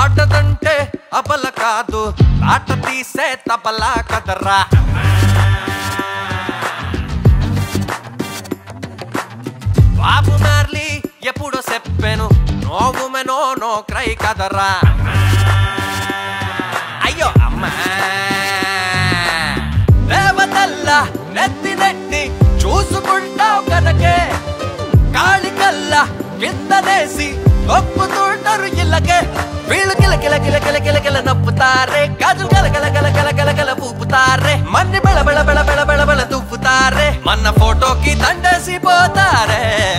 ఆటదంటే అబల కాదు ఆట తీసే తబలా కదరా బాబు మార్లీ ఎప్పుడో చెప్పాను నోవు మెనో నో క్రై కదరా అయ్యో అమ్మా దేవతల్లా నెత్తి నెట్టి చూసుకుంటావు కనుకే కాళికల్లా కిందనేసి ఒప్పుతుంటారు ఇళ్ళకే వీళ్ళు కిల కిల కిల కిల కిల కిల నప్పుతారే గాజులు గల గల గల గల గల గల పూపుతారే మన్ని బెళ బెళ బెళ బెళ బెళ బెళ తుప్పుతారే మన ఫోటోకి దండేసి పోతారే